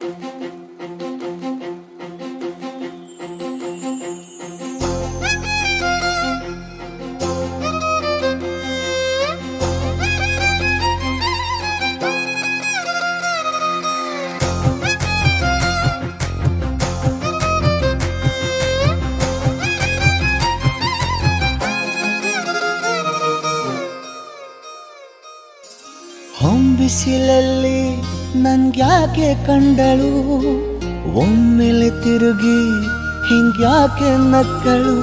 ಹೊಂಬಿಸಿಲಲ್ಲಿ ನನ್ಗ್ಯಾಕೆ ಕಂಡಳು ಒಮ್ಮೆಲೆ ತಿರುಗಿ ಹಿಂಗ್ಯಾಕೆ ನಕ್ಕಳು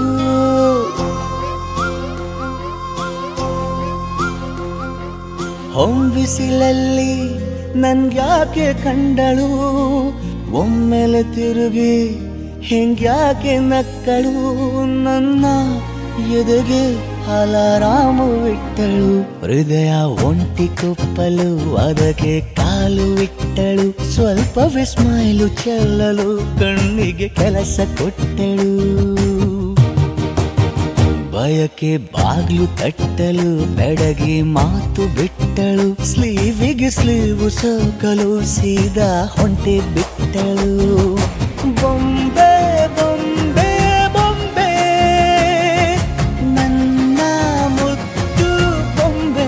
ಹೊಂಬಿಸಿಲಲ್ಲಿ ನನ್ಗ್ಯಾಕೆ ಕಂಡಳು ಒಮ್ಮೆಲೆ ತಿರುಗಿ ಹಿಂಗ್ಯಾಕೆ ನಕ್ಕಳು ನನ್ನ ಎದೆಗೆ ಅಲಾರಾಮು ಇಟ್ಟಳು ಹೃದಯ ಒಂಟಿ ಕುಪ್ಪಲು ಅದಕ್ಕೆ ಕಾಲು ಇಟ್ಟಳು ಸ್ವಲ್ಪ ವಿಸ್ಮೈಲು ಚೆಲ್ಲಲು ಕಣ್ಣಿಗೆ ಕೆಲಸ ಕೊಟ್ಟಳು ಬಯಕೆ ಬಾಗ್ಲು ತಟ್ಟಲು ಬೆಡಗಿ ಮಾತು ಬಿಟ್ಟಳು ಸ್ಲೀವಿಗೆ ಸ್ಲೀವು ಸೋಕಲು ಸೀದಾ ಹೊಂಟೆ ಬಿಟ್ಟಳು ಬೊಂಬೆ ಬೊಂಬೆ ಬೊಂಬೆ ನನ್ನ ಮುದ್ದು ಬೊಂಬೆ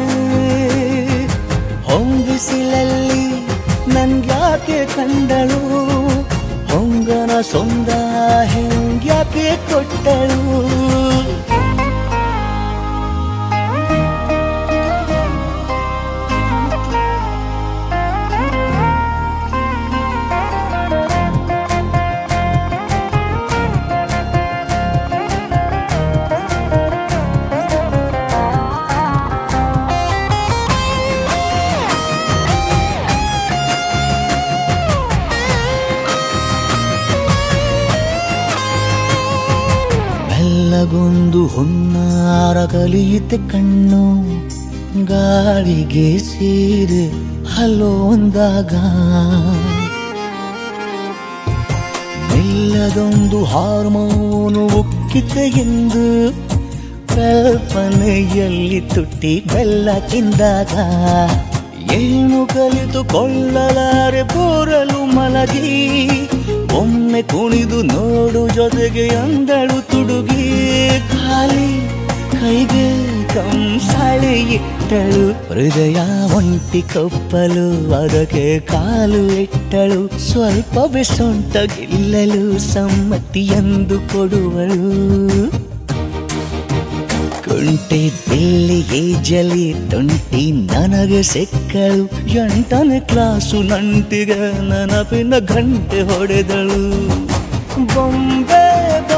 ಹೊಂಬಿಸಿಲಲ್ಲಿ ನನ್ಗ್ಯಾಕೆ ಕಂಡಳು ಹೊಂಗನ ಸೊಂದ ಹೆಂಗ್ಯಾಕೆ ಕೊಟ್ಟಳು ಮೆಲ್ಲಗೊಂದು ಹುನ್ನಾರ ಕಲಿಯುತ್ತೆ ಕಣ್ಣು ಗಾಳಿಗೆ ಸೀರೆ ಹಲೋ ಅಂದಾಗ ಮೆಲ್ಲದೊಂದು ಹಾರ್ಮೋನು ಉಕ್ಕಿತೆ ಎಂದು ಕಲ್ಪನೆಯಲ್ಲಿ ತುಟ್ಟಿ ಬೆಲ್ಲ ತಿಂದಾಗ ಏನು ಕಲಿತುಕೊಳ್ಳಲಾರೆ ಬೋರಲು ಮಲಗಿ ಒಮ್ಮೆ ಕುಣಿದು ನೋಡು ಜೊತೆಗೆ ಅಂದಳು ತುಡುಗಿ ಖಾಲಿ ಕೈಗೆ ಕಂಸಾಳೆ ಇಟ್ಟಳು ಹೃದಯ ಒಂಟಿ ಕಪ್ಪಲು ಅದಕ್ಕೆ ಕಾಲು ಇಟ್ಟಳು ಸ್ವಲ್ಪ ಸೊಂಟ ಗಿಲ್ಲಲು ಸಮ್ಮತಿಯೆಂದು ಕೊಡುವಳು ಕುಂಟೆ ಬಿಲ್ಲಿ ಏಜಲಿ ತುಂಟಿ ನನಗೆ ಸಿಕ್ಕಳು ಎಂಟನೇ ಕ್ಲಾಸು ನಂಟಿಗೆ ನೆನಪಿನ ಗಂಟೆ ಹೊಡೆದಳು ಬೊಂಬೆ